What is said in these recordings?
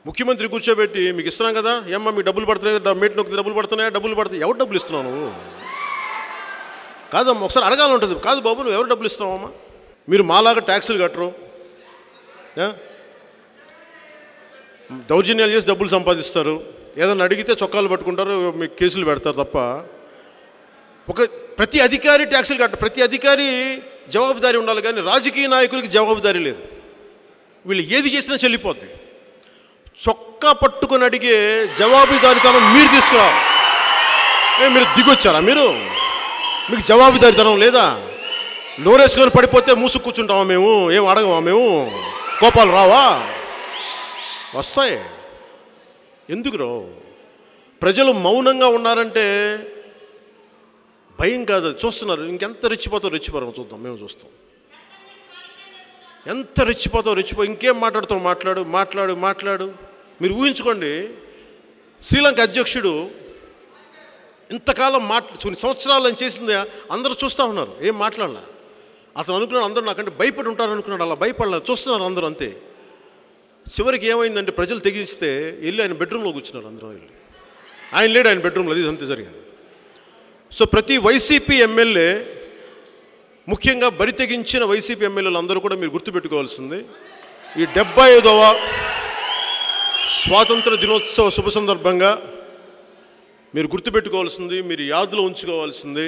ముఖ్యమంత్రి కూర్చోబెట్టి మీకు ఇస్తున్నాం కదా ఏమ్మా మీకు డబ్బులు పడుతున్నాయి మేట్ నొక్కి డబ్బులు పడుతున్నాయా డబ్బులు పడుతున్నాయి ఎవరు డబ్బులు ఇస్తున్నావు నువ్వు కాదమ్మా ఒకసారి అడగాలని ఉంటుంది కాదు బాబు నువ్వు ఎవరు డబ్బులు ఇస్తున్నావమ్మా మీరు మాలాగా ట్యాక్సులు కట్టరు ఏ? దౌర్జన్యాలు చేసి డబ్బులు సంపాదిస్తారు ఏదైనా అడిగితే చొక్కాలు పట్టుకుంటారు మీకు కేసులు పెడతారు తప్ప ఒక ప్రతి అధికారి ట్యాక్సులు కట్ట ప్రతి అధికారి జవాబుదారీ ఉండాలి కానీ రాజకీయ నాయకులకి జవాబుదారీ లేదు వీళ్ళు ఏది చేసినా చెల్లిపోద్ది చొక్కా పట్టుకొని అడిగే జవాబుదారితనం మీరు తీసుకురావాలి ఏ మీరు దిగొచ్చారా మీరు మీకు జవాబుదారితనం లేదా నోరేసుకొని పడిపోతే మూసు కూర్చుంటామా మేము ఏం అడగమా మేము కోపాలు రావా వస్తాయి ఎందుకు రావు ప్రజలు మౌనంగా ఉన్నారంటే భయం కాదు అది చూస్తున్నారు ఇంకెంత రెచ్చిపోతావు రెచ్చిపోతాం చూద్దాం మేము చూస్తాం ఎంత రెచ్చిపోతావు రెచ్చిపో ఇంకేం మాట్లాడుతావు మాట్లాడు మాట్లాడు మాట్లాడు మీరు ఊహించుకోండి శ్రీలంక అధ్యక్షుడు ఇంతకాలం మాట్లా కొన్ని సంవత్సరాలు ఆయన చేసింది అందరూ చూస్తూ ఉన్నారు ఏం మాట్లాడలా అతను అనుకున్నాడు అందరూ నాకంటే భయపడి ఉంటారు అనుకున్నాడు అలా భయపడలేదు చూస్తున్నారు అందరూ అంతే చివరికి ఏమైందంటే ప్రజలు తెగిస్తే వెళ్ళి ఆయన బెడ్రూమ్లో కూర్చున్నారు అందరూ వెళ్ళి ఆయన లేడు ఆయన బెడ్రూమ్లో అది అంతే జరిగింది సో ప్రతి వైసీపీ ఎమ్మెల్యే ముఖ్యంగా బరి తెగించిన వైసీపీ ఎమ్మెల్యేలు అందరూ కూడా మీరు గుర్తుపెట్టుకోవాల్సింది ఈ డెబ్బై ఐదవ స్వాతంత్ర దినోత్సవ శుభ సందర్భంగా మీరు గుర్తుపెట్టుకోవాల్సింది మీరు యాదులో ఉంచుకోవాల్సింది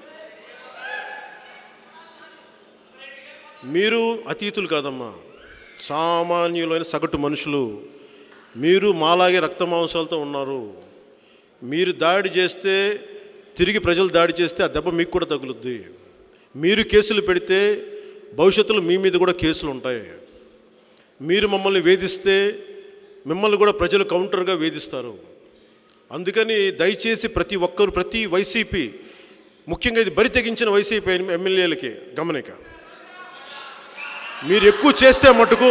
మీరు అతీతులు కాదమ్మా సామాన్యులైన సగటు మనుషులు మీరు మాలాగే రక్త మాంసాలతో ఉన్నారు మీరు దాడి చేస్తే తిరిగి ప్రజలు దాడి చేస్తే ఆ దెబ్బ మీకు కూడా తగులుద్ది మీరు కేసులు పెడితే భవిష్యత్తులో మీ మీద కూడా కేసులు ఉంటాయి మీరు మమ్మల్ని వేధిస్తే మిమ్మల్ని కూడా ప్రజలు కౌంటర్గా వేధిస్తారు అందుకని దయచేసి ప్రతి ఒక్కరు ప్రతి వైసీపీ ముఖ్యంగా ఇది బరి తెగించిన వైసీపీ ఎమ్మెల్యేలకి గమనిక మీరు ఎక్కువ చేస్తే మటుకు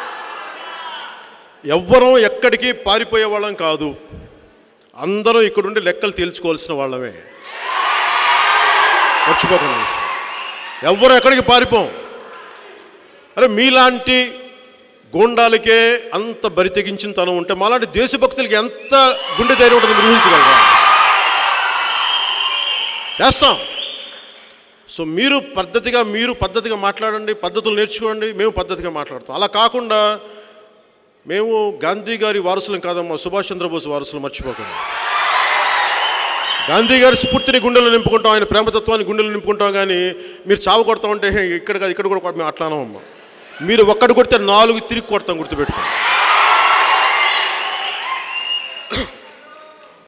ఎవ్వరం ఎక్కడికి పారిపోయే వాళ్ళం కాదు అందరం ఇక్కడుండి లెక్కలు తేల్చుకోవాల్సిన వాళ్ళమే మర్చిపోకండి ఈ విషయం. ఎవ్వరు ఎక్కడికి పారిపోం అరే మీలాంటి గూండాలకే అంత బరి తెగించిన తనం ఉంటే మాలాంటి దేశభక్తులకి ఎంత గుండె ధైర్యం ఉంటుంది మీరు ఊహించగలరా చేస్తాం సో మీరు పద్ధతిగా మీరు పద్ధతిగా మాట్లాడండి పద్ధతులు నేర్చుకోండి మేము పద్ధతిగా మాట్లాడతాం అలా కాకుండా మేము గాంధీ గారి వారసులం కాదమ్మా సుభాష్ చంద్రబోస్ వారసులు మర్చిపోకండి గాంధీ గారి స్ఫూర్తిని గుండెలు నింపుకుంటాం ఆయన ప్రేమతత్వాన్ని గుండెలు నింపుకుంటాం కానీ మీరు చావు కొడతామంటే ఇక్కడ కాదు ఇక్కడ కూడా కొడ- మేము అట్లా అనమమ్మా మీరు ఒక్కటి కొడితే నాలుగు తిరిగి కొడతాం గుర్తుపెట్టుకోండి